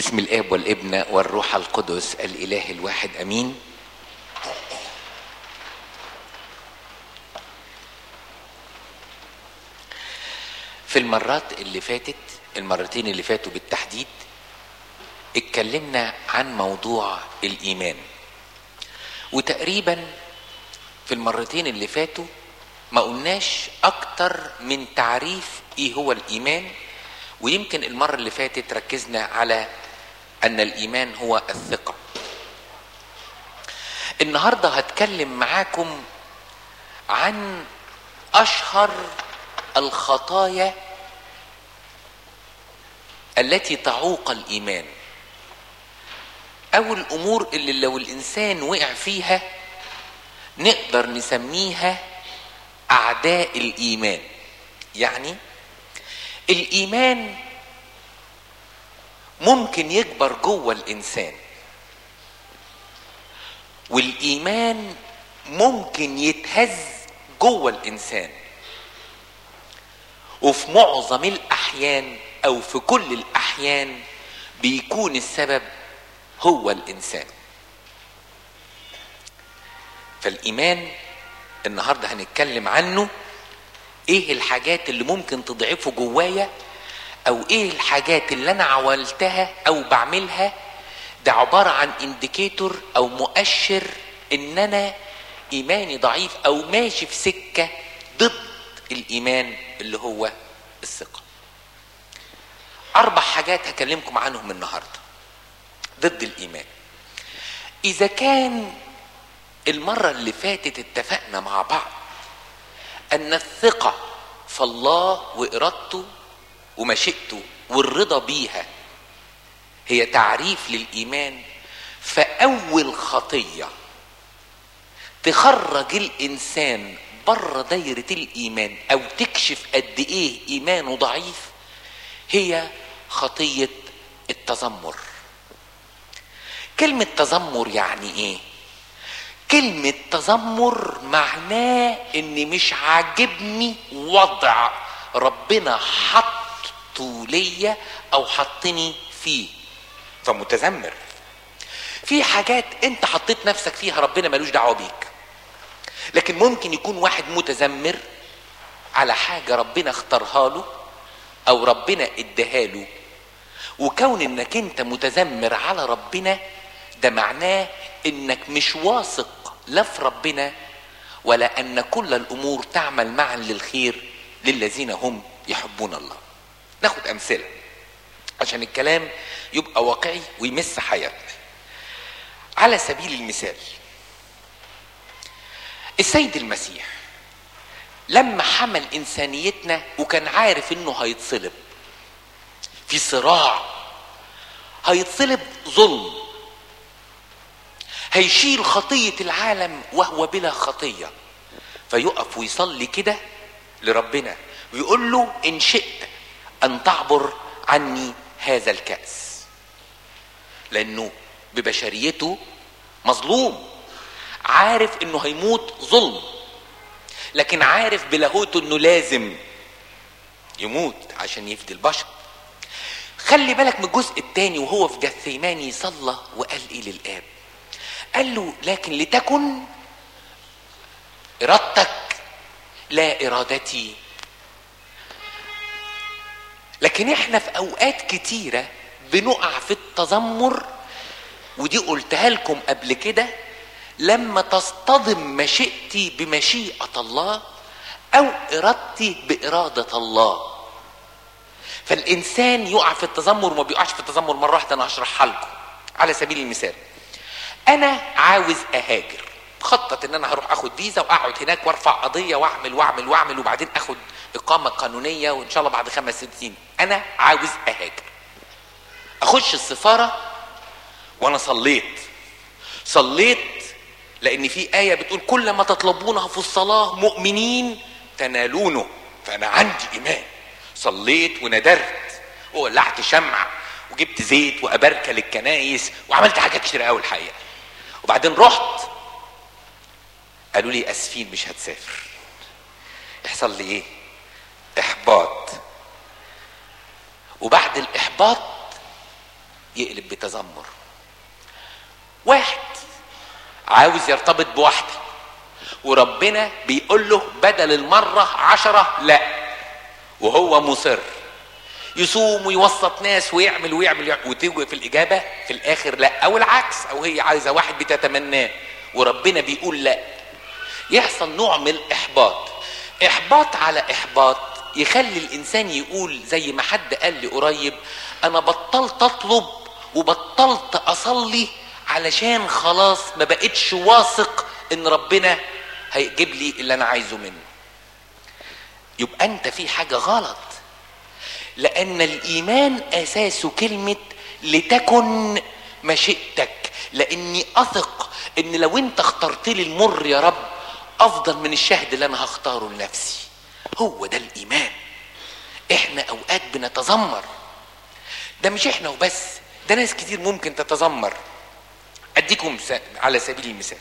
باسم الاب والابن والروح القدس الاله الواحد امين في المرات اللي فاتت المرتين اللي فاتوا بالتحديد اتكلمنا عن موضوع الايمان وتقريبا في المرتين اللي فاتوا ما قلناش اكتر من تعريف ايه هو الايمان ويمكن المرة اللي فاتت ركزنا على ان الايمان هو الثقة النهاردة هتكلم معاكم عن اشهر الخطايا التي تعوق الايمان او الامور اللي لو الانسان وقع فيها نقدر نسميها اعداء الايمان يعني الايمان ممكن يكبر جوه الانسان والايمان ممكن يتهز جوه الانسان وفي معظم الاحيان او في كل الاحيان بيكون السبب هو الانسان فالايمان النهارده هنتكلم عنه ايه الحاجات اللي ممكن تضعفه جوايا او ايه الحاجات اللي انا عملتها او بعملها ده عبارة عن انديكيتور او مؤشر ان انا ايماني ضعيف او ماشي في سكة ضد الايمان اللي هو الثقة اربع حاجات هكلمكم عنهم النهاردة ضد الايمان اذا كان المرة اللي فاتت اتفقنا مع بعض ان الثقة في الله وارادته ومشيئته والرضا بيها هي تعريف للايمان فاول خطية تخرج الانسان بره دايرة الايمان او تكشف قد ايه ايمانه ضعيف هي خطية التذمر كلمة تذمر يعني ايه كلمة تذمر معناه ان مش عاجبني وضع ربنا حطه ليا او حطني فيه فمتذمر في حاجات انت حطيت نفسك فيها ربنا ملوش دعوه بيك لكن ممكن يكون واحد متذمر على حاجه ربنا اختارها له او ربنا اداها له وكون انك انت متذمر على ربنا ده معناه انك مش واثق لا في ربنا ولا ان كل الامور تعمل معا للخير للذين هم يحبون الله ناخد امثله عشان الكلام يبقى واقعي ويمس حياتنا على سبيل المثال السيد المسيح لما حمل انسانيتنا وكان عارف انه هيتصلب في صراع هيتصلب ظلم هيشيل خطية العالم وهو بلا خطية فيقف ويصلي كده لربنا ويقول له إن شئت أن تعبر عني هذا الكأس لأنه ببشريته مظلوم عارف إنه هيموت ظلم لكن عارف بلاهوته إنه لازم يموت عشان يفدي البشر خلي بالك من الجزء الثاني وهو في جثيماني صلى وقال ايه للاب قال له لكن لتكن ارادتك لا ارادتي لكن احنا في اوقات كتيره بنقع في التذمر ودي قلتها لكم قبل كده لما تصطدم مشيئتي بمشيئه الله او ارادتي باراده الله فالانسان يقع في التذمر وما بيقعش في التذمر مره واحده انا هشرحها لكم على سبيل المثال انا عاوز اهاجر خطط ان انا هروح اخد فيزا واقعد هناك وارفع قضيه واعمل واعمل واعمل وبعدين اخد اقامه قانونيه وان شاء الله بعد خمس ست سنين انا عاوز اهاجر اخش السفاره وانا صليت صليت لان في ايه بتقول كل ما تطلبونه في الصلاه مؤمنين تنالونه فانا عندي ايمان صليت وندرت وولعت شمع وجبت زيت وابركه للكنايس وعملت حاجات كتير قوي الحقيقه وبعدين رحت قالوا لي اسفين مش هتسافر يحصل لي ايه احباط وبعد الاحباط يقلب بتذمر واحد عاوز يرتبط بواحدة وربنا بيقول له بدل المرة عشرة لا وهو مصر يصوم ويوسط ناس ويعمل ويعمل وتيجي في الإجابة في الآخر لا أو العكس أو هي عايزة واحد بتتمناه وربنا بيقول لا يحصل نوع من الإحباط إحباط على إحباط يخلي الإنسان يقول زي ما حد قال لي قريب أنا بطلت أطلب وبطلت أصلي علشان خلاص ما بقتش واثق إن ربنا هيجيب لي اللي أنا عايزه منه يبقى أنت في حاجة غلط لأن الإيمان أساسه كلمة لتكن مشيئتك لأني أثق إن لو أنت اخترت لي المر يا رب أفضل من الشهد اللي أنا هختاره لنفسي هو ده الإيمان إحنا أوقات بنتذمر ده مش إحنا وبس ده ناس كتير ممكن تتذمر أديكم على سبيل المثال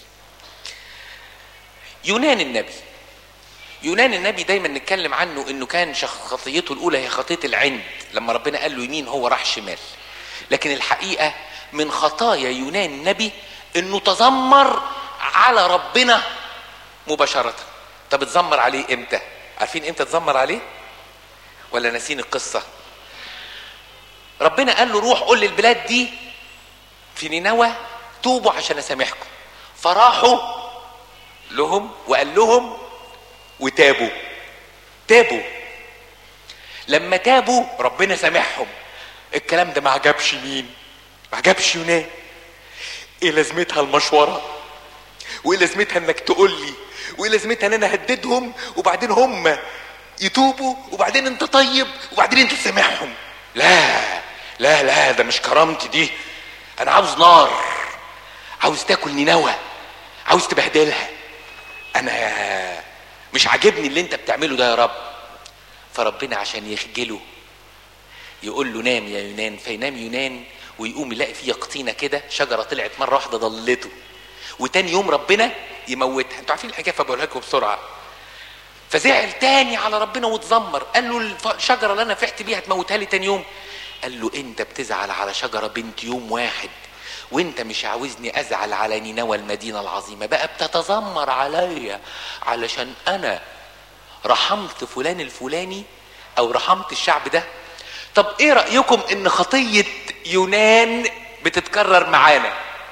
يونان النبي يونان النبي دايما نتكلم عنه انه كان خطيته الاولى هي خطيه العند لما ربنا قال له يمين هو راح شمال لكن الحقيقه من خطايا يونان النبي انه تذمر على ربنا مباشره طب اتذمر عليه امتى عارفين امتى اتذمر عليه ولا ناسين القصه ربنا قال له روح قول للبلاد دي في نينوى توبوا عشان اسامحكم فراحوا لهم وقال لهم وتابوا تابوا لما تابوا ربنا سامحهم الكلام ده ما عجبش مين ما عجبش يونان ايه لازمتها المشوره وايه لازمتها انك تقول لي وايه لازمتها ان انا اهددهم وبعدين هم يتوبوا وبعدين انت طيب وبعدين انت تسامحهم لا لا لا ده مش كرامتي دي انا عاوز نار عاوز تاكل نينوى عاوز تبهدلها انا مش عاجبني اللي انت بتعمله ده يا رب فربنا عشان يخجله يقول له نام يا يونان فينام يونان ويقوم يلاقي فيه يقطينه كده شجره طلعت مره واحده ضلته وتاني يوم ربنا يموتها انتوا عارفين الحكايه فبقولها لكم بسرعه فزعل تاني على ربنا واتذمر قال له الشجره اللي انا فرحت بيها تموتها لي تاني يوم قال له انت بتزعل على شجره بنت يوم واحد وانت مش عاوزني ازعل على نينوى المدينه العظيمه بقى بتتذمر عليا علشان انا رحمت فلان الفلاني او رحمت الشعب ده طب ايه رايكم ان خطيه يونان بتتكرر معانا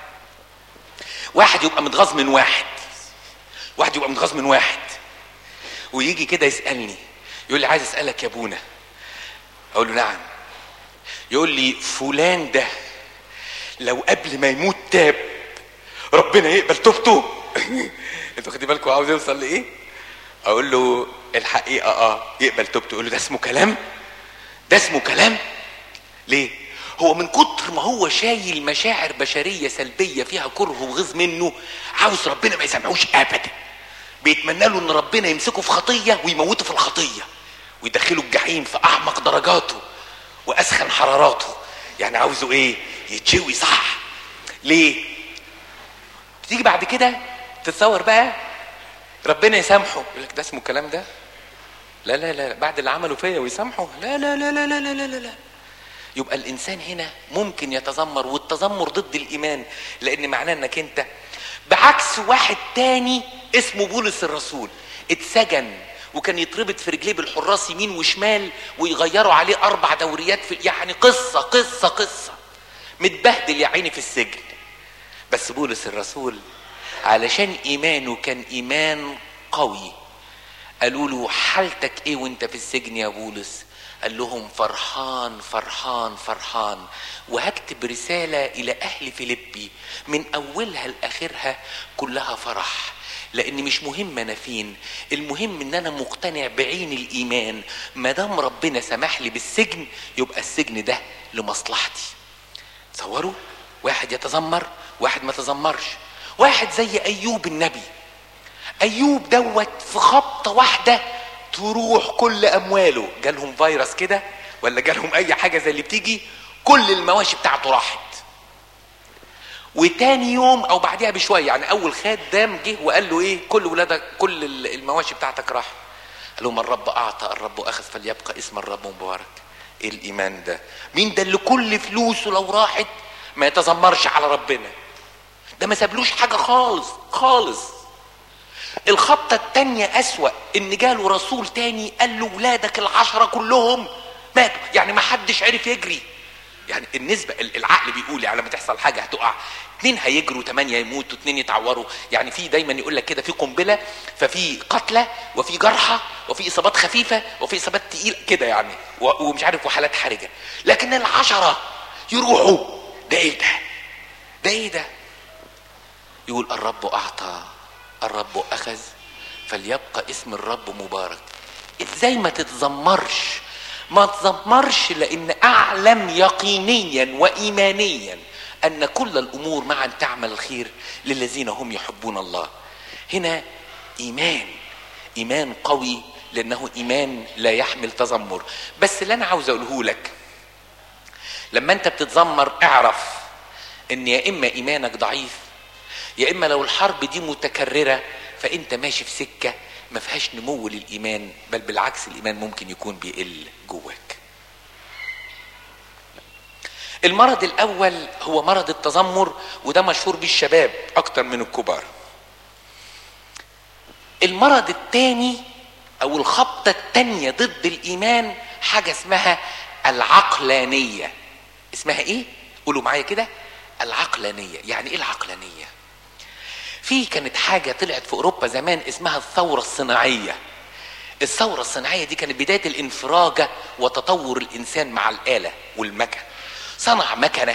واحد يبقى متغاظ من واحد واحد يبقى متغاظ من واحد ويجي كده يسالني يقول لي عايز اسالك يا ابونا اقول له نعم يقول لي فلان ده لو قبل ما يموت تاب ربنا يقبل توبته انتوا خدي بالكم عاوز يوصل لايه اقول له الحقيقه اه يقبل توبته يقول له ده اسمه كلام ده اسمه كلام ليه هو من كتر ما هو شايل مشاعر بشريه سلبيه فيها كره وغيظ منه عاوز ربنا ما يسامحوش ابدا بيتمنى له ان ربنا يمسكه في خطيه ويموته في الخطيه ويدخله الجحيم في اعمق درجاته واسخن حراراته يعني عاوزه ايه يتشوي صح ليه تيجي بعد كده تتصور بقى ربنا يسامحه يقول لك ده اسمه الكلام ده لا لا لا بعد اللي عمله فيا ويسامحه لا لا لا لا لا لا لا, لا, لا. يبقى الانسان هنا ممكن يتذمر والتذمر ضد الايمان لان معناه انك انت بعكس واحد تاني اسمه بولس الرسول اتسجن وكان يتربط في رجليه بالحراس يمين وشمال ويغيروا عليه اربع دوريات في يعني قصه قصه قصه متبهدل يا عيني في السجن بس بولس الرسول علشان ايمانه كان ايمان قوي قالوا له حالتك ايه وانت في السجن يا بولس قال لهم فرحان فرحان فرحان وهكتب رساله الى اهل فيليبي من اولها لاخرها كلها فرح لان مش مهم انا فين المهم ان انا مقتنع بعين الايمان ما دام ربنا سمح لي بالسجن يبقى السجن ده لمصلحتي تصوروا واحد يتذمر واحد ما تذمرش واحد زي ايوب النبي ايوب دوت في خبطه واحده تروح كل امواله جالهم فيروس كده ولا جالهم اي حاجه زي اللي بتيجي كل المواشي بتاعته راحت وتاني يوم او بعدها بشويه يعني اول خادم جه وقال له ايه كل ولادك كل المواشي بتاعتك راحت قال لهم الرب اعطى الرب اخذ فليبقى اسم الرب مبارك ايه الايمان ده مين ده اللي كل فلوسه لو راحت ما يتذمرش على ربنا ده ما سابلوش حاجه خالص خالص الخبطه التانية اسوا ان جاله رسول تاني قال له ولادك العشره كلهم ماتوا يعني ما حدش عرف يجري يعني النسبة العقل بيقول يعني لما تحصل حاجة هتقع اتنين هيجروا تمانية يموتوا اتنين يتعوروا يعني في دايما يقول لك كده في قنبلة ففي قتلى وفي جرحى وفي اصابات خفيفة وفي اصابات تقيلة كده يعني ومش عارف وحالات حرجة لكن العشرة يروحوا ده ايه ده ده ايه ده يقول الرب اعطى الرب اخذ فليبقى اسم الرب مبارك ازاي ما تتذمرش ما تذمرش لان اعلم يقينيا وايمانيا ان كل الامور معا تعمل الخير للذين هم يحبون الله هنا ايمان ايمان قوي لانه ايمان لا يحمل تذمر بس اللي انا عاوز اقوله لك لما انت بتتذمر اعرف ان يا اما ايمانك ضعيف يا اما لو الحرب دي متكرره فانت ماشي في سكه ما فيهاش نمو للايمان بل بالعكس الايمان ممكن يكون بيقل جواك المرض الاول هو مرض التذمر وده مشهور بالشباب اكتر من الكبار المرض الثاني او الخبطه الثانيه ضد الايمان حاجه اسمها العقلانيه اسمها ايه قولوا معايا كده العقلانيه يعني ايه العقلانيه في كانت حاجة طلعت في أوروبا زمان اسمها الثورة الصناعية الثورة الصناعية دي كانت بداية الانفراجة وتطور الإنسان مع الآلة والمكن صنع مكنة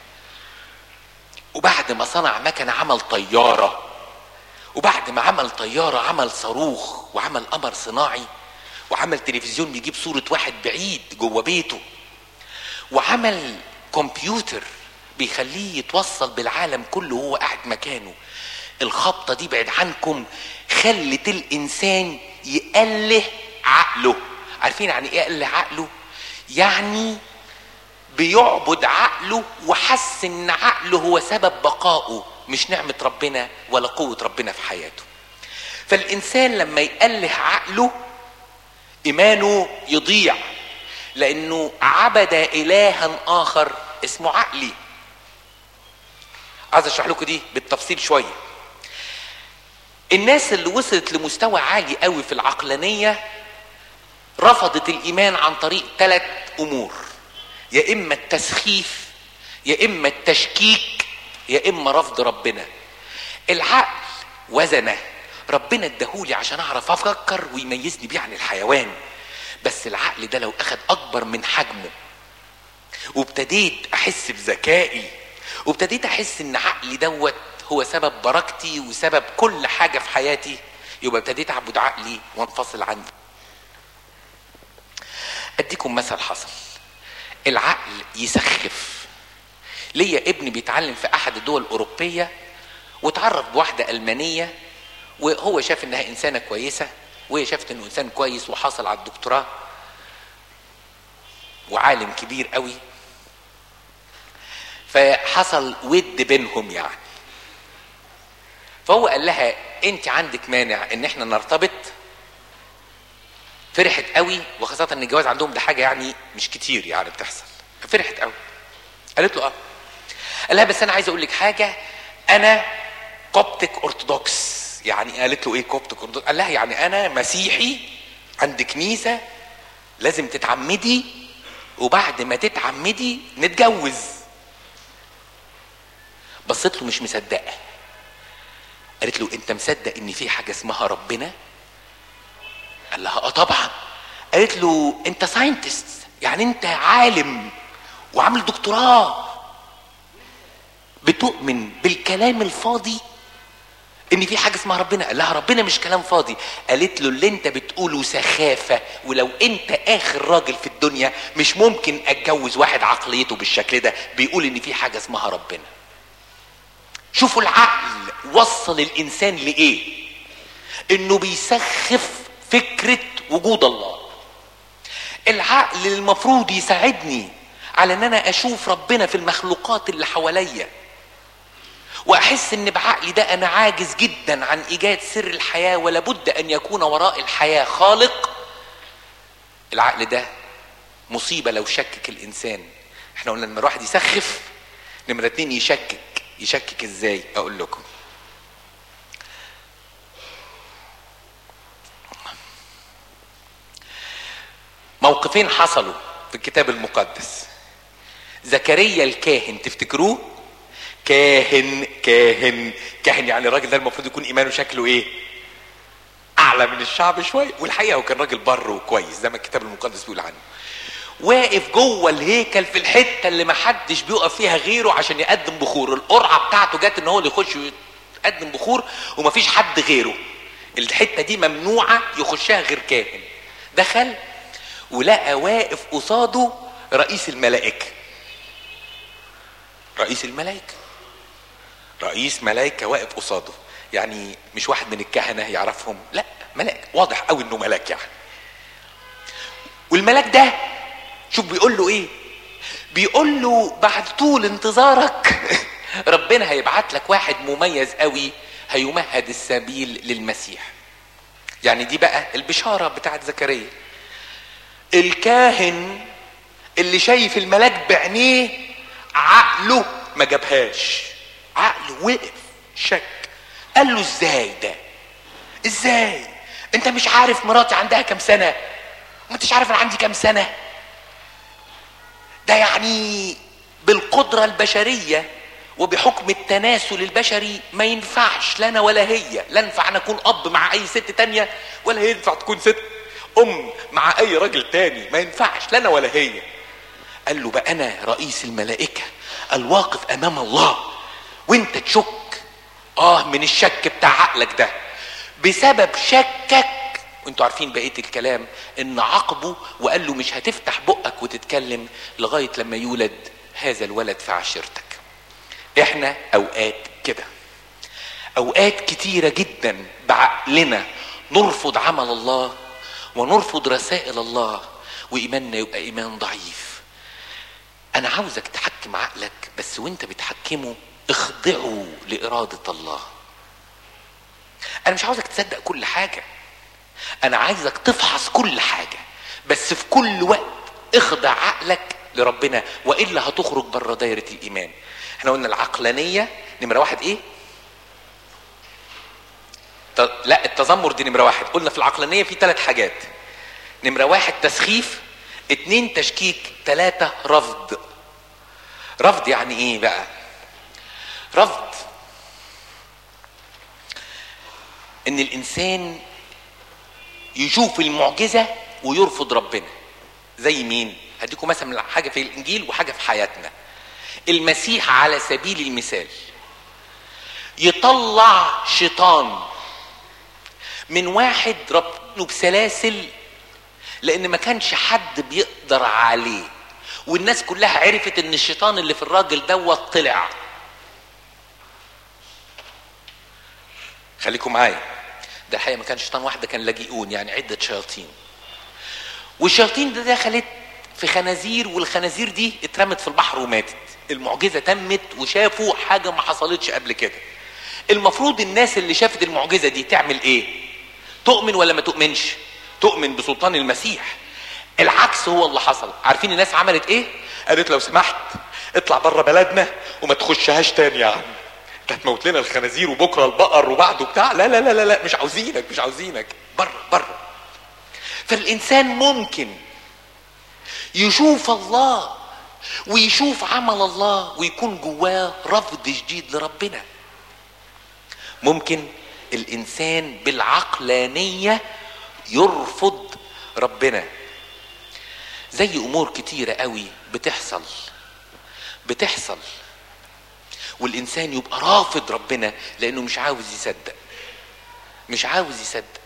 وبعد ما صنع مكنة عمل طيارة وبعد ما عمل طيارة عمل صاروخ وعمل قمر صناعي وعمل تلفزيون بيجيب صورة واحد بعيد جوه بيته وعمل كمبيوتر بيخليه يتوصل بالعالم كله وهو قاعد مكانه الخبطة دي بعد عنكم خلت الإنسان يأله عقله عارفين يعني إيه يأله عقله؟ يعني بيعبد عقله وحس إن عقله هو سبب بقائه مش نعمة ربنا ولا قوة ربنا في حياته فالإنسان لما يأله عقله إيمانه يضيع لأنه عبد إلها آخر اسمه عقلي عايز اشرح لكم دي بالتفصيل شويه الناس اللي وصلت لمستوى عالي قوي في العقلانيه رفضت الايمان عن طريق ثلاث امور يا اما التسخيف يا اما التشكيك يا اما رفض ربنا العقل وزنه ربنا اداهولي عشان اعرف افكر ويميزني بيه عن الحيوان بس العقل ده لو اخد اكبر من حجمه وابتديت احس بذكائي وابتديت احس ان عقلي دوت هو سبب بركتي وسبب كل حاجه في حياتي يبقى ابتديت اعبد عقلي وانفصل عني اديكم مثل حصل العقل يسخف ليا ابني بيتعلم في احد الدول الاوروبيه واتعرف بواحده المانيه وهو شاف انها انسانه كويسه وهي شافت انه انسان كويس وحصل على الدكتوراه وعالم كبير قوي فحصل ود بينهم يعني فهو قال لها انت عندك مانع ان احنا نرتبط فرحت قوي وخاصة ان الجواز عندهم ده حاجة يعني مش كتير يعني بتحصل فرحت قوي قالت له اه قال لها بس انا عايز اقول لك حاجة انا كوبتك ارثوذكس يعني قالت له ايه كوبتك ارثوذكس قال لها يعني انا مسيحي عند كنيسة لازم تتعمدي وبعد ما تتعمدي نتجوز بصيت له مش مصدقه قالت له انت مصدق ان في حاجه اسمها ربنا قال لها اه طبعا قالت له انت ساينتست يعني انت عالم وعامل دكتوراه بتؤمن بالكلام الفاضي ان في حاجه اسمها ربنا قال لها ربنا مش كلام فاضي قالت له اللي انت بتقوله سخافه ولو انت اخر راجل في الدنيا مش ممكن اتجوز واحد عقليته بالشكل ده بيقول ان في حاجه اسمها ربنا شوفوا العقل وصل الانسان لايه انه بيسخف فكره وجود الله العقل المفروض يساعدني على ان انا اشوف ربنا في المخلوقات اللي حواليا واحس ان بعقلي ده انا عاجز جدا عن ايجاد سر الحياه ولابد ان يكون وراء الحياه خالق العقل ده مصيبة لو شكك الإنسان احنا قلنا لما الواحد يسخف نمرة اتنين يشكك يشكك ازاي اقول لكم موقفين حصلوا في الكتاب المقدس زكريا الكاهن تفتكروه كاهن كاهن كاهن يعني الراجل ده المفروض يكون ايمانه شكله ايه اعلى من الشعب شويه والحقيقه هو كان راجل بر وكويس زي ما الكتاب المقدس بيقول عنه واقف جوه الهيكل في الحته اللي ما حدش بيقف فيها غيره عشان يقدم بخور القرعه بتاعته جت ان هو اللي يخش يقدم بخور ومفيش حد غيره الحته دي ممنوعه يخشها غير كاهن دخل ولقى واقف قصاده رئيس الملائكه رئيس الملائكه رئيس ملائكه واقف قصاده يعني مش واحد من الكهنه يعرفهم لا ملاك واضح قوي انه ملاك يعني والملاك ده شوف بيقول له ايه بيقول له بعد طول انتظارك ربنا هيبعت لك واحد مميز قوي هيمهد السبيل للمسيح يعني دي بقى البشاره بتاعت زكريا الكاهن اللي شايف الملاك بعينيه عقله ما جابهاش عقله وقف شك قال له ازاي ده ازاي انت مش عارف مراتي عندها كام سنه ما انتش عارف انا عندي كام سنه ده يعني بالقدره البشريه وبحكم التناسل البشري ما ينفعش لا انا ولا هي لا ينفع انا اكون اب مع اي ست تانية ولا هي ينفع تكون ست ام مع اي راجل تاني ما ينفعش لا انا ولا هي قال له بقى انا رئيس الملائكه الواقف امام الله وانت تشك اه من الشك بتاع عقلك ده بسبب شكك وانتوا عارفين بقيه الكلام ان عاقبه وقال له مش هتفتح بقك وتتكلم لغايه لما يولد هذا الولد في عشيرتك احنا اوقات كده اوقات كتيره جدا بعقلنا نرفض عمل الله ونرفض رسائل الله وايماننا يبقى ايمان ضعيف انا عاوزك تحكم عقلك بس وانت بتحكمه اخضعه لاراده الله انا مش عاوزك تصدق كل حاجه انا عايزك تفحص كل حاجه بس في كل وقت اخضع عقلك لربنا والا هتخرج بره دايره الايمان احنا قلنا العقلانيه نمره واحد ايه ت- لا التذمر دي نمره واحد قلنا في العقلانيه في ثلاث حاجات نمره واحد تسخيف اتنين تشكيك ثلاثة رفض رفض يعني ايه بقى رفض ان الانسان يشوف المعجزة ويرفض ربنا زي مين هديكم مثلا حاجة في الانجيل وحاجة في حياتنا المسيح على سبيل المثال يطلع شيطان من واحد ربطه بسلاسل لان ما كانش حد بيقدر عليه والناس كلها عرفت ان الشيطان اللي في الراجل دوت طلع خليكم معايا ده الحقيقه ما كان شيطان واحد ده كان لاجئون يعني عده شياطين والشياطين ده دخلت في خنازير والخنازير دي اترمت في البحر وماتت المعجزه تمت وشافوا حاجه ما حصلتش قبل كده المفروض الناس اللي شافت المعجزه دي تعمل ايه تؤمن ولا ما تؤمنش تؤمن بسلطان المسيح العكس هو اللي حصل عارفين الناس عملت ايه قالت لو سمحت اطلع بره بلدنا وما تخشهاش تاني يا عم انت هتموت لنا الخنازير وبكره البقر وبعده بتاع لا لا لا لا, لا مش عاوزينك مش عاوزينك بره بره فالانسان ممكن يشوف الله ويشوف عمل الله ويكون جواه رفض شديد لربنا ممكن الانسان بالعقلانيه يرفض ربنا زي امور كتيره قوي بتحصل بتحصل والانسان يبقى رافض ربنا لانه مش عاوز يصدق مش عاوز يصدق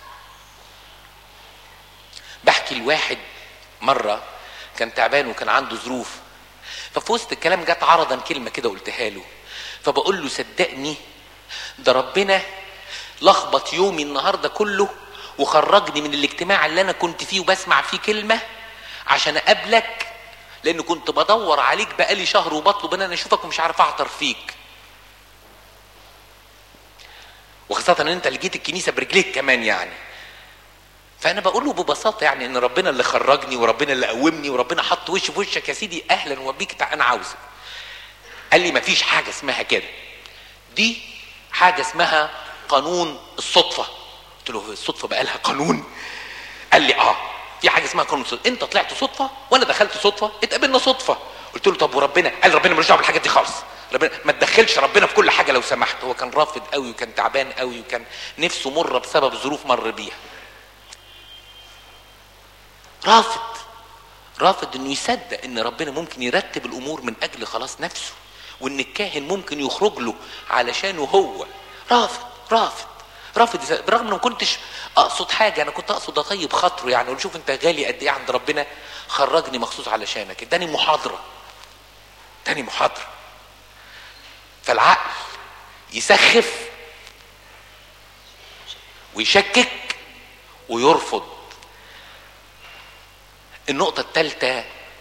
بحكي لواحد مره كان تعبان وكان عنده ظروف ففي وسط الكلام جت عرضا كلمه كده قلتها له فبقول له صدقني ده ربنا لخبط يومي النهارده كله وخرجني من الاجتماع اللي انا كنت فيه وبسمع فيه كلمه عشان اقابلك لان كنت بدور عليك بقالي شهر وبطلب ان انا اشوفك ومش عارف اعطر فيك وخاصة ان انت اللي جيت الكنيسة برجليك كمان يعني فانا بقول له ببساطه يعني ان ربنا اللي خرجني وربنا اللي قومني وربنا حط وشي في وشك يا سيدي اهلا وبيك تع- انا عاوزك قال لي مفيش حاجه اسمها كده دي حاجه اسمها قانون الصدفه قلت له الصدفه بقى لها قانون قال لي اه في حاجه اسمها قانون الصدفه انت طلعت صدفه وانا دخلت صدفه اتقابلنا صدفه قلت له طب وربنا قال ربنا ملوش دعوه بالحاجات دي خالص ربنا ما تدخلش ربنا في كل حاجه لو سمحت هو كان رافض قوي وكان تعبان قوي وكان نفسه مره بسبب ظروف مر بيها رافض رافض انه يصدق ان ربنا ممكن يرتب الامور من اجل خلاص نفسه وان الكاهن ممكن يخرج له علشانه هو رافض رافض رافض يصدق. برغم انه ما كنتش اقصد حاجه انا كنت اقصد اطيب خاطره يعني اقول شوف انت غالي قد ايه عند ربنا خرجني مخصوص علشانك اداني محاضره اداني محاضره فالعقل يسخف ويشكك ويرفض النقطة الثالثة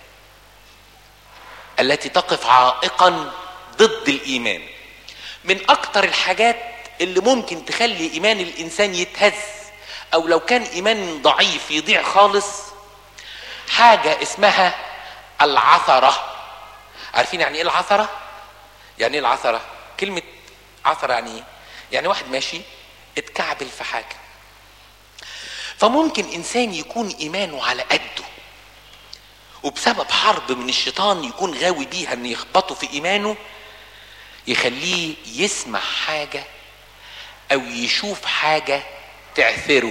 التي تقف عائقا ضد الإيمان من أكتر الحاجات اللي ممكن تخلي إيمان الإنسان يتهز أو لو كان إيمان ضعيف يضيع خالص حاجة اسمها العثرة عارفين يعني إيه العثرة؟ يعني إيه العثرة؟ كلمة عثرة يعني إيه؟ يعني واحد ماشي اتكعبل في حاجة فممكن إنسان يكون إيمانه على قده وبسبب حرب من الشيطان يكون غاوي بيها ان يخبطه في ايمانه يخليه يسمع حاجه او يشوف حاجه تعثره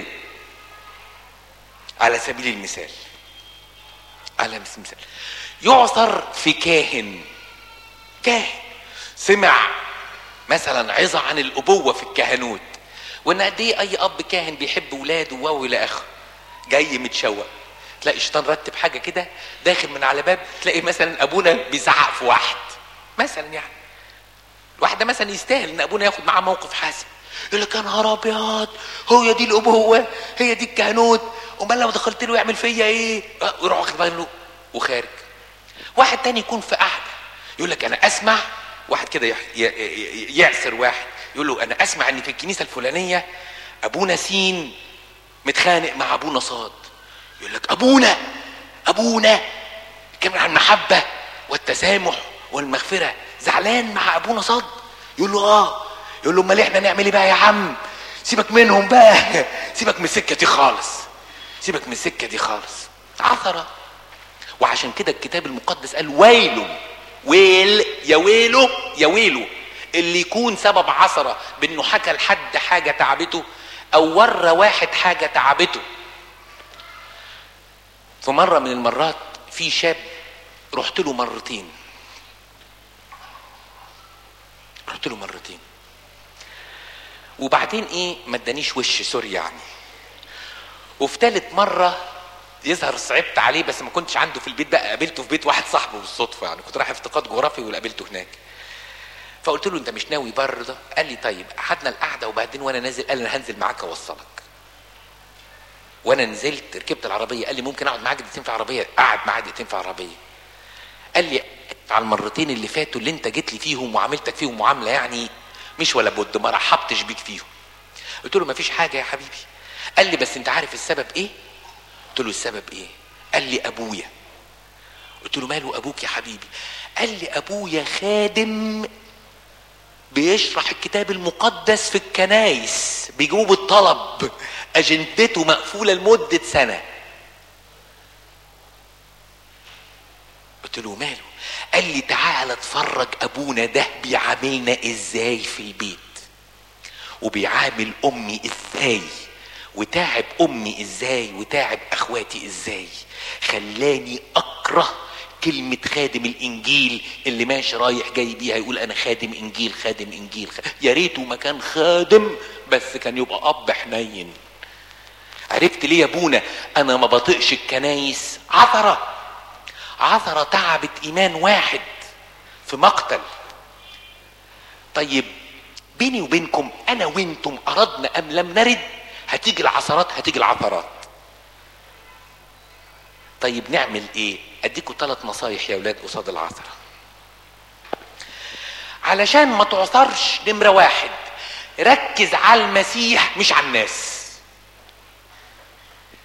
على سبيل المثال على سبيل المثال يعثر في كاهن كاهن سمع مثلا عظة عن الأبوة في الكهنوت وإن قد إيه أي أب كاهن بيحب ولاده واو إلى آخره جاي متشوق تلاقي الشيطان رتب حاجه كده داخل من على باب تلاقي مثلا ابونا بيزعق في واحد مثلا يعني الواحد ده مثلا يستاهل ان ابونا ياخد معاه موقف حاسم يقول لك يا نهار ابيض هو دي الابوه هي دي الكهنوت امال لو دخلت له يعمل فيا ايه آه، ويروح واخد باله وخارج واحد تاني يكون في قعده يقول لك انا اسمع واحد كده يح- ي- ي- يعسر واحد يقول له انا اسمع ان في الكنيسه الفلانيه ابونا سين متخانق مع ابونا صاد يقول لك ابونا ابونا كان عن المحبه والتسامح والمغفره زعلان مع ابونا صاد يقول له اه يقول له امال احنا نعمل ايه بقى يا عم سيبك منهم بقى سيبك من السكه دي خالص سيبك من السكه دي خالص عثره وعشان كده الكتاب المقدس قال ويل ويل يا ويله يا ويله اللي يكون سبب عثره بانه حكى لحد حاجه تعبته او ورى واحد حاجه تعبته في مرة من المرات في شاب رحت له مرتين رحت له مرتين وبعدين ايه ما ادانيش وش سوري يعني وفي ثالث مرة يظهر صعبت عليه بس ما كنتش عنده في البيت بقى قابلته في بيت واحد صاحبه بالصدفة يعني كنت رايح افتقاد جغرافي وقابلته هناك فقلت له انت مش ناوي برضه قال لي طيب قعدنا القعده وبعدين وانا نازل قال انا هنزل معاك اوصلك وانا نزلت ركبت العربيه قال لي ممكن اقعد معاك دقيقتين في العربيه قعد معاه دقيقتين في العربيه قال لي على المرتين اللي فاتوا اللي انت جيت لي فيهم وعاملتك فيهم معامله يعني مش ولا بد ما رحبتش بيك فيهم قلت له ما فيش حاجه يا حبيبي قال لي بس انت عارف السبب ايه قلت له السبب ايه قال لي ابويا قلت له ماله ابوك يا حبيبي قال لي ابويا خادم بيشرح الكتاب المقدس في الكنايس بيجيبوه بالطلب اجندته مقفوله لمده سنه قلت له ماله قال لي تعالى اتفرج ابونا ده بيعاملنا ازاي في البيت وبيعامل امي ازاي وتعب امي ازاي وتعب اخواتي ازاي خلاني اكره كلمة خادم الإنجيل اللي ماشي رايح جاي بيها يقول أنا خادم إنجيل خادم إنجيل خ... يا ريته ما كان خادم بس كان يبقى أب حنين عرفت ليه يا ابونا أنا ما بطيقش الكنايس عثرة عثرة تعبت إيمان واحد في مقتل طيب بيني وبينكم أنا وأنتم أردنا أم لم نرد هتيجي العثرات هتيجي العثرات طيب نعمل ايه اديكم ثلاث نصايح يا اولاد قصاد العثره علشان ما تعثرش نمره واحد ركز على المسيح مش على الناس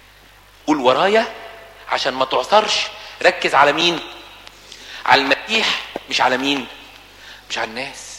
قول ورايا عشان ما تعثرش ركز على مين على المسيح مش على مين مش على الناس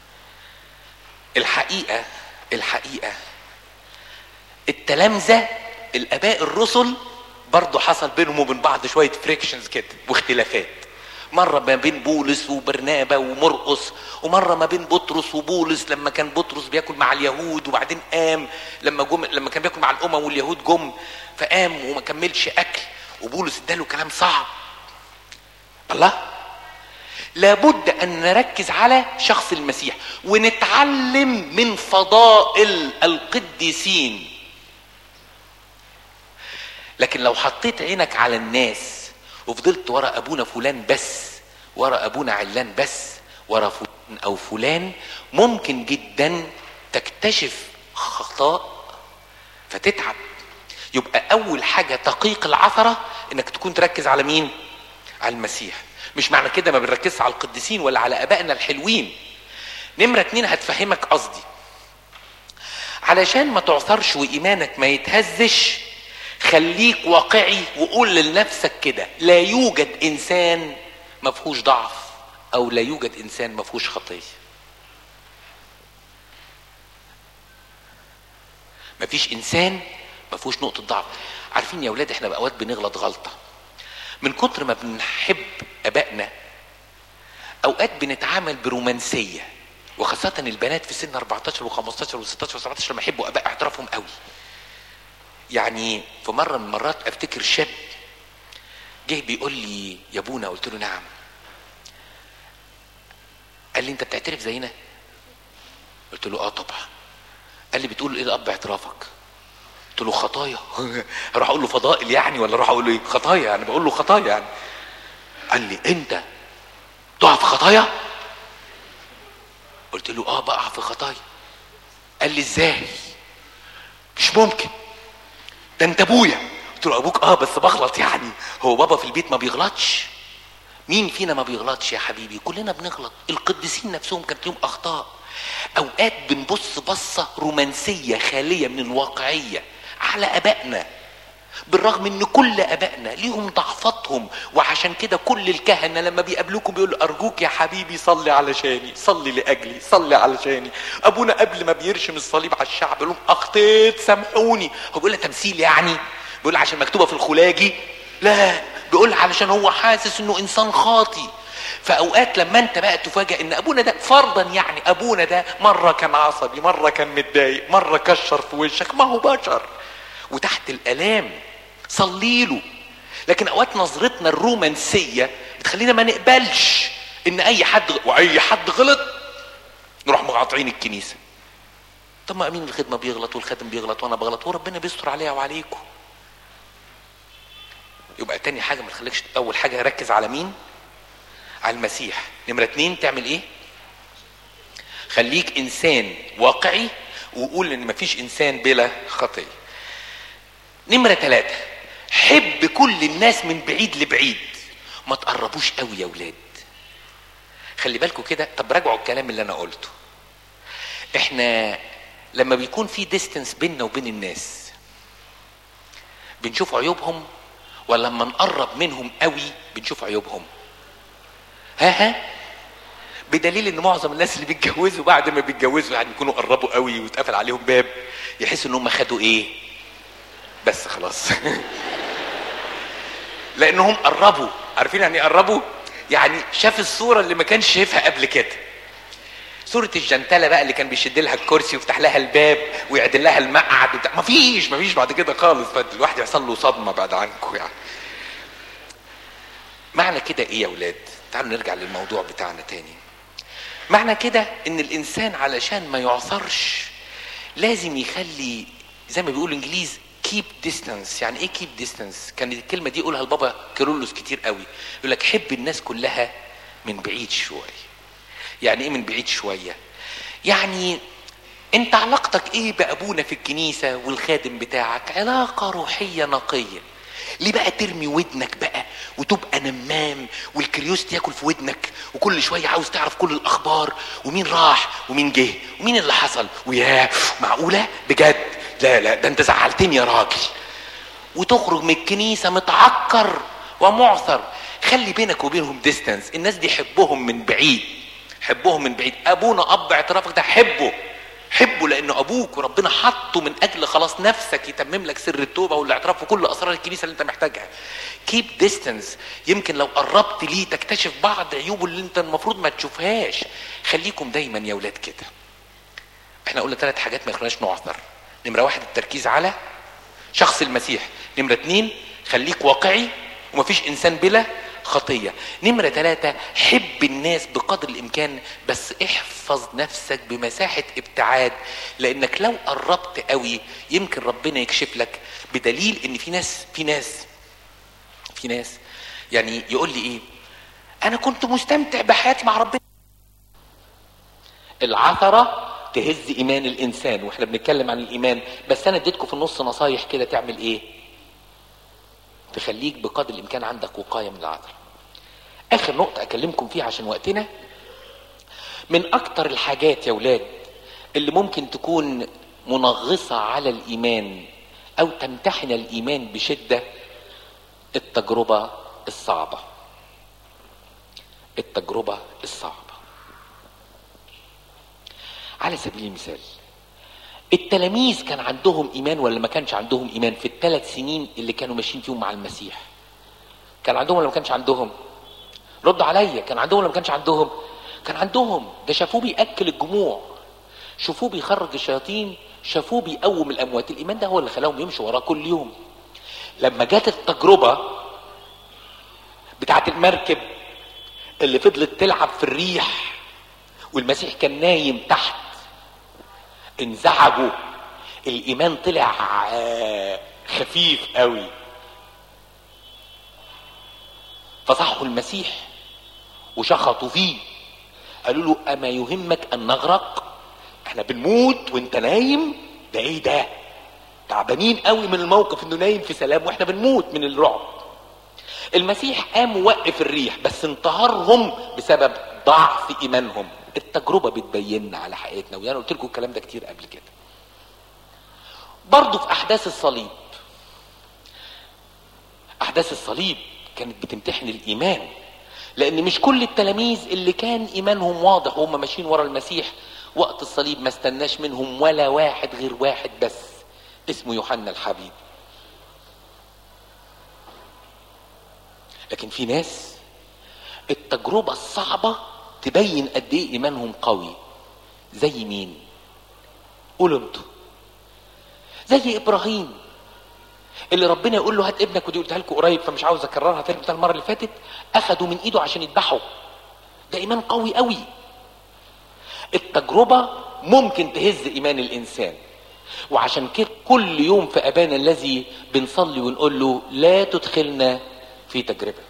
الحقيقه الحقيقه التلامذه الاباء الرسل برضه حصل بينهم وبين بعض شويه فريكشنز كده واختلافات مره ما بين بولس وبرنابا ومرقس ومره ما بين بطرس وبولس لما كان بطرس بياكل مع اليهود وبعدين قام لما جم لما كان بياكل مع الامم واليهود جم فقام وما كملش اكل وبولس اداله كلام صعب الله لابد ان نركز على شخص المسيح ونتعلم من فضائل القديسين لكن لو حطيت عينك على الناس وفضلت ورا ابونا فلان بس ورا ابونا علان بس ورا فلان او فلان ممكن جدا تكتشف خطأ فتتعب يبقى اول حاجه تقيق العثره انك تكون تركز على مين على المسيح مش معنى كده ما بنركزش على القديسين ولا على ابائنا الحلوين نمره اتنين هتفهمك قصدي علشان ما تعثرش وايمانك ما يتهزش خليك واقعي وقول لنفسك كده لا يوجد انسان ما فيهوش ضعف او لا يوجد انسان ما فيهوش خطيه ما فيش انسان ما فيهوش نقطه ضعف عارفين يا اولاد احنا باوقات بنغلط غلطه من كتر ما بنحب ابائنا اوقات بنتعامل برومانسيه وخاصة البنات في سن 14 و15 و16 و17 لما يحبوا اباء اعترافهم قوي. يعني في مرة من المرات افتكر شاب جه بيقول لي يا ابونا قلت له نعم. قال لي انت بتعترف زينا؟ قلت له اه طبعا. قال لي بتقول ايه الاب اعترافك؟ قلت له خطايا اروح اقول له فضائل يعني ولا اروح اقول له ايه خطايا يعني بقول له خطايا يعني قال لي انت تقع في خطايا قلت له اه بقع في خطايا قال لي ازاي مش ممكن ده انت ابويا قلت له ابوك اه بس بغلط يعني هو بابا في البيت ما بيغلطش مين فينا ما بيغلطش يا حبيبي كلنا بنغلط القديسين نفسهم كانت لهم اخطاء اوقات بنبص بصه رومانسيه خاليه من الواقعيه على ابائنا بالرغم ان كل ابائنا ليهم ضعفاتهم وعشان كده كل الكهنه لما بيقابلوكم بيقولوا ارجوك يا حبيبي صلي علشاني صلي لاجلي صلي علشاني ابونا قبل ما بيرشم الصليب على الشعب بيقول لهم اخطيت سامحوني هو بيقول تمثيل يعني بيقول عشان مكتوبه في الخلاجي لا بيقول علشان هو حاسس انه انسان خاطي فاوقات لما انت بقى تفاجئ ان ابونا ده فرضا يعني ابونا ده مره كان عصبي مره كان متضايق مره كشر في وشك ما هو بشر وتحت الالام صلي له لكن اوقات نظرتنا الرومانسيه بتخلينا ما نقبلش ان اي حد واي حد غلط نروح مقاطعين الكنيسه طب ما امين الخدمه بيغلط والخادم بيغلط وانا بغلط وربنا بيستر عليا وعليكم يبقى تاني حاجه ما تخليكش اول حاجه ركز على مين على المسيح نمره اتنين تعمل ايه خليك انسان واقعي وقول ان مفيش انسان بلا خطيه نمره ثلاثة حب كل الناس من بعيد لبعيد ما تقربوش قوي يا ولاد خلي بالكم كده طب راجعوا الكلام اللي انا قلته احنا لما بيكون في ديستنس بيننا وبين الناس بنشوف عيوبهم ولا لما نقرب منهم قوي بنشوف عيوبهم ها ها بدليل ان معظم الناس اللي بيتجوزوا بعد ما بيتجوزوا يعني يكونوا قربوا قوي واتقفل عليهم باب يحسوا ان هم خدوا ايه بس خلاص لانهم قربوا عارفين يعني قربوا يعني شاف الصوره اللي ما كانش شايفها قبل كده صورة الجنتلة بقى اللي كان بيشد لها الكرسي ويفتح لها الباب ويعدل لها المقعد وبتاع مفيش مفيش بعد كده خالص فالواحد يحصل له صدمة بعد عنكم يعني معنى كده ايه يا ولاد تعالوا نرجع للموضوع بتاعنا تاني معنى كده ان الانسان علشان ما يعثرش لازم يخلي زي ما بيقولوا الانجليز كيب ديستانس يعني ايه كيب ديستانس كان الكلمه دي يقولها البابا كيرلس كتير قوي يقول لك حب الناس كلها من بعيد شويه يعني ايه من بعيد شويه يعني انت علاقتك ايه بابونا في الكنيسه والخادم بتاعك علاقه روحيه نقيه ليه بقى ترمي ودنك بقى وتبقى نمام والكريوست ياكل في ودنك وكل شويه عاوز تعرف كل الاخبار ومين راح ومين جه ومين اللي حصل وياه معقوله بجد لا لا ده انت زعلتني يا راجل وتخرج من الكنيسه متعكر ومعثر خلي بينك وبينهم ديستانس الناس دي حبهم من بعيد حبهم من بعيد ابونا اب اعترافك ده حبه حبه لانه ابوك وربنا حطه من اجل خلاص نفسك يتمم لك سر التوبه والاعتراف في كل اسرار الكنيسه اللي انت محتاجها كيب ديستانس يمكن لو قربت ليه تكتشف بعض عيوبه اللي انت المفروض ما تشوفهاش خليكم دايما يا ولاد كده احنا قلنا ثلاث حاجات ما يخلوناش نعثر نمره واحد التركيز على شخص المسيح نمره اتنين خليك واقعي ومفيش انسان بلا خطيه نمره ثلاثة حب الناس بقدر الامكان بس احفظ نفسك بمساحه ابتعاد لانك لو قربت قوي يمكن ربنا يكشف لك بدليل ان في ناس في ناس في ناس يعني يقول لي ايه انا كنت مستمتع بحياتي مع ربنا العثره تهز ايمان الانسان واحنا بنتكلم عن الايمان بس انا اديتكم في النص نصايح كده تعمل ايه تخليك بقدر الامكان عندك وقايه من العثره اخر نقطه اكلمكم فيها عشان وقتنا من اكتر الحاجات يا ولاد اللي ممكن تكون منغصه على الايمان او تمتحن الايمان بشده التجربه الصعبه التجربه الصعبه على سبيل المثال التلاميذ كان عندهم ايمان ولا ما كانش عندهم ايمان في الثلاث سنين اللي كانوا ماشيين فيهم مع المسيح كان عندهم ولا ما كانش عندهم رد عليا كان عندهم ولا ما كانش عندهم كان عندهم ده شافوه بياكل الجموع شافوه بيخرج الشياطين شافوه بيقوم الاموات الايمان ده هو اللي خلاهم يمشوا وراه كل يوم لما جت التجربه بتاعت المركب اللي فضلت تلعب في الريح والمسيح كان نايم تحت انزعجوا الايمان طلع خفيف قوي فصحوا المسيح وشخطوا فيه قالوا له اما يهمك ان نغرق احنا بنموت وانت نايم ده ايه ده تعبانين قوي من الموقف انه نايم في سلام واحنا بنموت من الرعب المسيح قام وقف الريح بس انتهرهم بسبب ضعف ايمانهم التجربه بتبيننا على حقيقتنا وانا قلت لكم الكلام ده كتير قبل كده برضه في احداث الصليب احداث الصليب كانت بتمتحن الايمان لان مش كل التلاميذ اللي كان ايمانهم واضح وهم ماشيين ورا المسيح وقت الصليب ما استناش منهم ولا واحد غير واحد بس اسمه يوحنا الحبيب لكن في ناس التجربة الصعبة تبين قد ايه ايمانهم قوي زي مين قولوا انتوا زي ابراهيم اللي ربنا يقول له هات ابنك ودي قلتها لكم قريب فمش عاوز اكررها تاني بتاع المره اللي فاتت اخدوا من ايده عشان يذبحوا ده ايمان قوي قوي التجربه ممكن تهز ايمان الانسان وعشان كده كل يوم في ابانا الذي بنصلي ونقول له لا تدخلنا في تجربه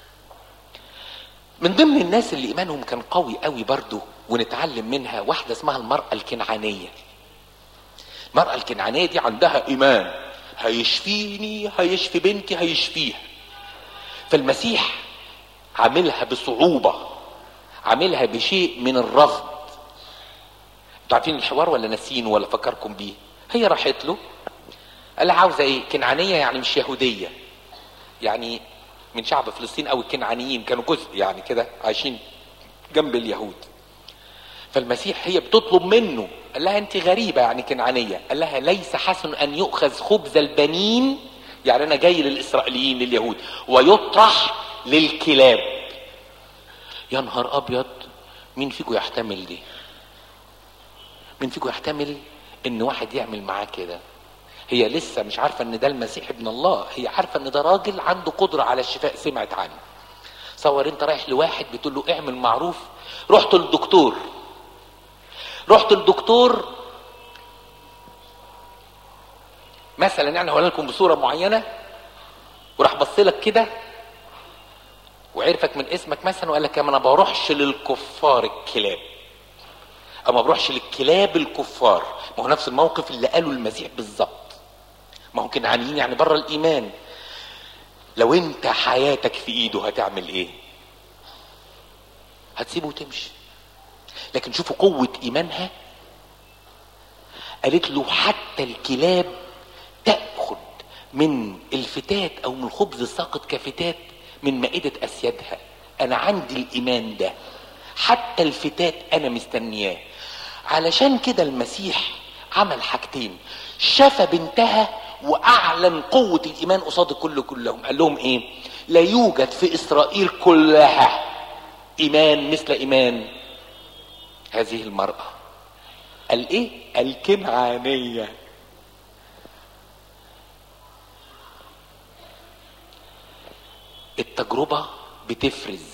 من ضمن الناس اللي ايمانهم كان قوي قوي برضه ونتعلم منها واحده اسمها المراه الكنعانيه المراه الكنعانيه دي عندها ايمان هيشفيني هيشفي بنتي هيشفيها فالمسيح عاملها بصعوبه عاملها بشيء من الرفض انتوا عارفين الحوار ولا ناسينه ولا فكركم بيه هي راحت له قال لها عاوزه ايه كنعانيه يعني مش يهوديه يعني من شعب فلسطين او الكنعانيين كانوا جزء يعني كده عايشين جنب اليهود فالمسيح هي بتطلب منه قال لها انت غريبه يعني كنعانيه قال لها ليس حسن ان يؤخذ خبز البنين يعني انا جاي للاسرائيليين لليهود ويطرح للكلاب يا نهار ابيض مين فيكم يحتمل دي مين فيكم يحتمل ان واحد يعمل معاه كده هي لسه مش عارفه ان ده المسيح ابن الله هي عارفه ان ده راجل عنده قدره على الشفاء سمعت عنه صور انت رايح لواحد بتقول له اعمل معروف رحت للدكتور رحت للدكتور مثلا يعني هقول لكم بصوره معينه وراح بص لك كده وعرفك من اسمك مثلا وقال لك انا ما بروحش للكفار الكلاب او ما بروحش للكلاب الكفار ما هو نفس الموقف اللي قاله المسيح بالظبط ما هو كنعانيين يعني بره الايمان لو انت حياتك في ايده هتعمل ايه هتسيبه وتمشي لكن شوفوا قوة ايمانها قالت له حتى الكلاب تأخذ من الفتات او من الخبز الساقط كفتات من مائدة اسيادها انا عندي الايمان ده حتى الفتات انا مستنياه علشان كده المسيح عمل حاجتين شفى بنتها واعلن قوة الايمان قصاد الكل كلهم قال لهم ايه لا يوجد في اسرائيل كلها ايمان مثل ايمان هذه المرأة قال ايه الكنعانية التجربة بتفرز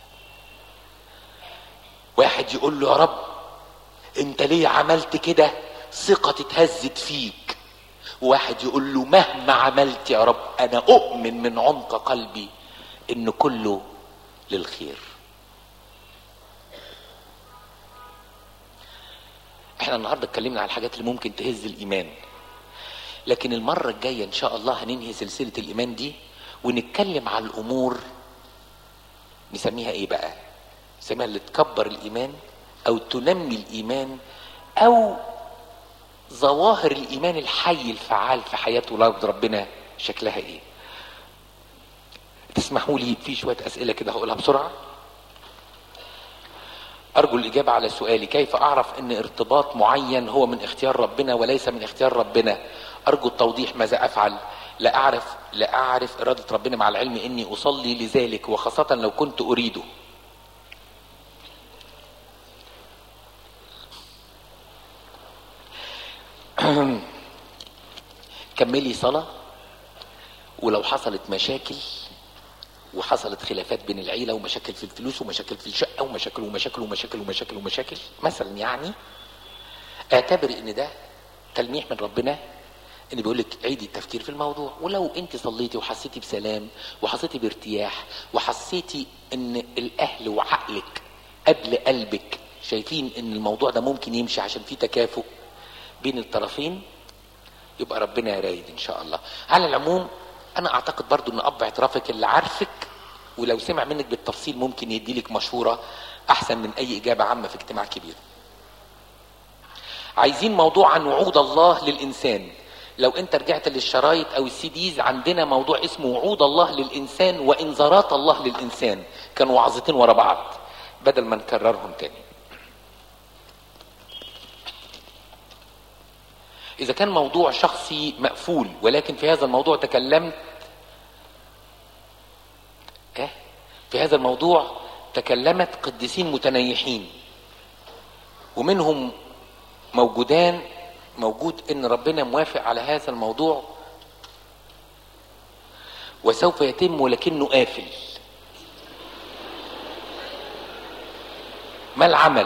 واحد يقول له يا رب انت ليه عملت كده ثقتي اتهزت فيك واحد يقول له مهما عملت يا رب انا اؤمن من عمق قلبي ان كله للخير احنا النهارده اتكلمنا على الحاجات اللي ممكن تهز الايمان لكن المره الجايه ان شاء الله هننهي سلسله الايمان دي ونتكلم على الامور نسميها ايه بقى نسميها اللي تكبر الايمان او تنمي الايمان او ظواهر الايمان الحي الفعال في حياه ولاد ربنا شكلها ايه تسمحوا لي في شويه اسئله كده هقولها بسرعه ارجو الاجابه على سؤالي كيف اعرف ان ارتباط معين هو من اختيار ربنا وليس من اختيار ربنا ارجو التوضيح ماذا افعل لا اعرف لا اعرف اراده ربنا مع العلم اني اصلي لذلك وخاصه لو كنت اريده كملي صلاه ولو حصلت مشاكل وحصلت خلافات بين العيلة ومشاكل في الفلوس ومشاكل في الشقة ومشاكل ومشاكل ومشاكل ومشاكل ومشاكل مثلا يعني اعتبر ان ده تلميح من ربنا ان بيقول لك عيدي التفكير في الموضوع ولو انت صليتي وحسيتي بسلام وحسيتي بارتياح وحسيتي ان الاهل وعقلك قبل قلبك شايفين ان الموضوع ده ممكن يمشي عشان في تكافؤ بين الطرفين يبقى ربنا رايد ان شاء الله على العموم انا اعتقد برضو ان اب اعترافك اللي عارفك ولو سمع منك بالتفصيل ممكن يديلك مشورة احسن من اي اجابة عامة في اجتماع كبير عايزين موضوع عن وعود الله للانسان لو انت رجعت للشرايط او السي ديز عندنا موضوع اسمه وعود الله للانسان وانذارات الله للانسان كانوا وعظتين ورا بعض بدل ما نكررهم تاني إذا كان موضوع شخصي مقفول ولكن في هذا الموضوع تكلمت إيه؟ في هذا الموضوع تكلمت قديسين متنيحين ومنهم موجودان موجود ان ربنا موافق على هذا الموضوع وسوف يتم ولكنه قافل ما العمل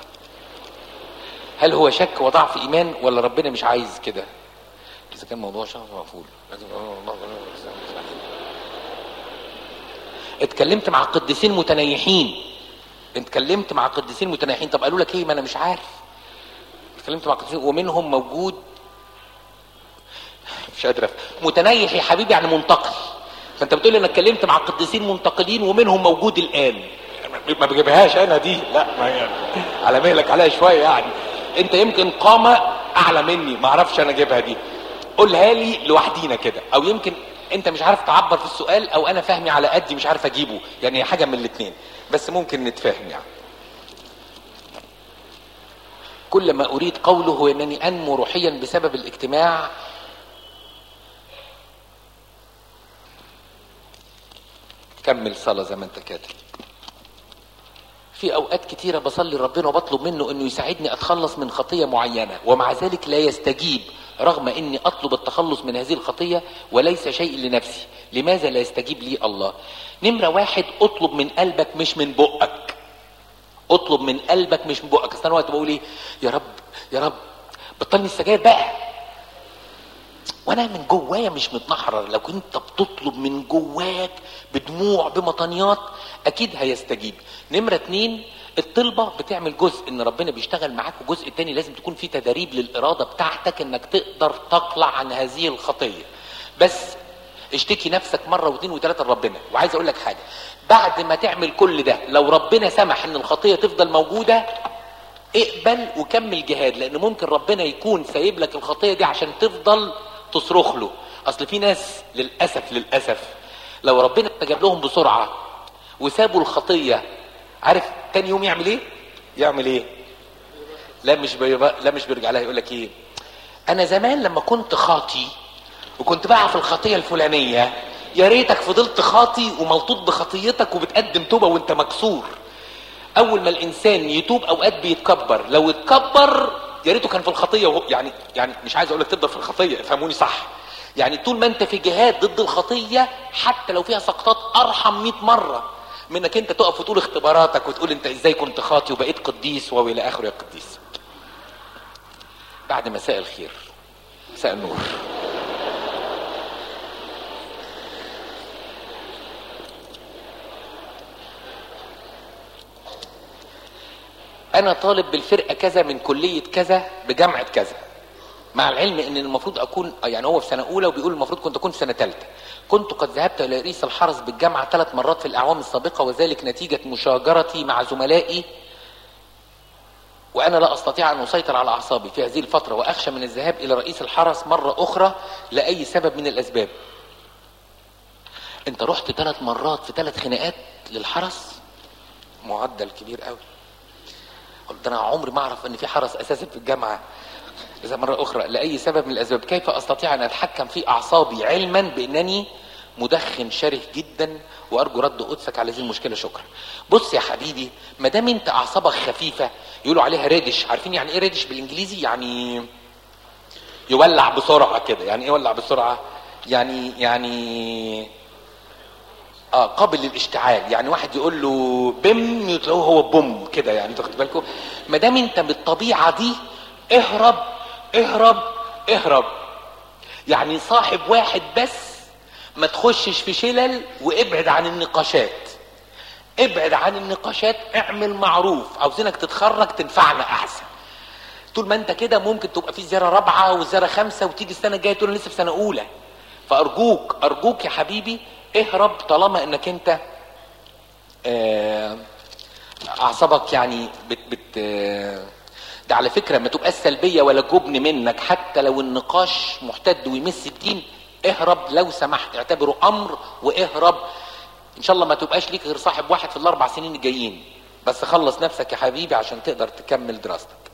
هل هو شك وضعف ايمان ولا ربنا مش عايز كده اذا كان موضوع شخص مقفول لكن اتكلمت مع قديسين متنيحين اتكلمت مع قديسين متنيحين طب قالوا لك ايه ما انا مش عارف اتكلمت مع قديسين ومنهم موجود مش قادر افهم متنيح يا حبيبي يعني منتقل فانت بتقول لي انا اتكلمت مع قديسين منتقلين ومنهم موجود الان ما بجيبهاش انا دي لا ما يعني على مهلك عليها شويه يعني انت يمكن قامه اعلى مني ما اعرفش انا اجيبها دي قولها لي لوحدينا كده او يمكن انت مش عارف تعبر في السؤال او انا فهمي على قدي مش عارف اجيبه يعني حاجه من الاثنين بس ممكن نتفاهم يعني كل ما اريد قوله هو انني انمو روحيا بسبب الاجتماع كمل صلاه زي ما انت كاتب في اوقات كتيرة بصلي ربنا وبطلب منه انه يساعدني اتخلص من خطية معينة ومع ذلك لا يستجيب رغم اني اطلب التخلص من هذه الخطية وليس شيء لنفسي لماذا لا يستجيب لي الله نمرة واحد اطلب من قلبك مش من بقك اطلب من قلبك مش من بقك اصل وقت بقول ايه يا رب يا رب بطلني السجاير بقى وانا من جوايا مش متنحرر لو كنت بتطلب من جواك بدموع بمطنيات اكيد هيستجيب نمرة اتنين الطلبة بتعمل جزء ان ربنا بيشتغل معاك وجزء التاني لازم تكون في تدريب للارادة بتاعتك انك تقدر تقلع عن هذه الخطية بس اشتكي نفسك مرة واثنين وثلاثة لربنا وعايز اقول لك حاجة بعد ما تعمل كل ده لو ربنا سمح ان الخطية تفضل موجودة اقبل وكمل جهاد لان ممكن ربنا يكون سايب لك الخطية دي عشان تفضل تصرخ له اصل في ناس للاسف للاسف لو ربنا استجاب لهم بسرعه وسابوا الخطيه عارف تاني يوم يعمل ايه يعمل ايه لا مش بيبقى لا مش بيرجع لها يقول لك ايه انا زمان لما كنت خاطي وكنت بقع في الخطيه الفلانيه يا ريتك فضلت خاطي وملطوط بخطيتك وبتقدم توبه وانت مكسور اول ما الانسان يتوب اوقات بيتكبر لو اتكبر يا ريته كان في الخطيه وهو يعني يعني مش عايز اقول لك تفضل في الخطيه افهموني صح يعني طول ما انت في جهاد ضد الخطيه حتى لو فيها سقطات ارحم 100 مره من انك انت تقف وتقول اختباراتك وتقول انت ازاي كنت خاطي وبقيت قديس والى اخره يا قديس بعد مساء الخير مساء النور انا طالب بالفرقه كذا من كليه كذا بجامعه كذا مع العلم ان المفروض اكون يعني هو في سنه اولى وبيقول المفروض كنت اكون في سنه ثالثه كنت قد ذهبت الى رئيس الحرس بالجامعه ثلاث مرات في الاعوام السابقه وذلك نتيجه مشاجرتي مع زملائي وانا لا استطيع ان اسيطر على اعصابي في هذه الفتره واخشى من الذهاب الى رئيس الحرس مره اخرى لاي سبب من الاسباب انت رحت ثلاث مرات في ثلاث خناقات للحرس معدل كبير قوي قلت انا عمري ما اعرف ان في حرس اساسا في الجامعه اذا مره اخرى لاي سبب من الاسباب كيف استطيع ان اتحكم في اعصابي علما بانني مدخن شره جدا وارجو رد قدسك على هذه المشكله شكرا بص يا حبيبي ما دام انت اعصابك خفيفه يقولوا عليها ريدش عارفين يعني ايه ريدش بالانجليزي يعني يولع بسرعه كده يعني ايه يولع بسرعه يعني يعني اه قابل للاشتعال يعني واحد يقول له بم يتلاقوه هو بوم كده يعني تاخد بالكم ما دام انت بالطبيعه دي اهرب اهرب اهرب يعني صاحب واحد بس ما تخشش في شلل وابعد عن النقاشات ابعد عن النقاشات اعمل معروف عاوزينك تتخرج تنفعنا احسن طول ما انت كده ممكن تبقى في زياره رابعه وزياره خمسه وتيجي السنه الجايه تقول أنا لسه في سنه اولى فارجوك ارجوك يا حبيبي اهرب طالما انك انت آه، اعصابك يعني بت بت آه، ده على فكره ما تبقاش سلبيه ولا جبن منك حتى لو النقاش محتد ويمس الدين اهرب لو سمحت اعتبره امر واهرب ان شاء الله ما تبقاش ليك غير صاحب واحد في الاربع سنين الجايين بس خلص نفسك يا حبيبي عشان تقدر تكمل دراستك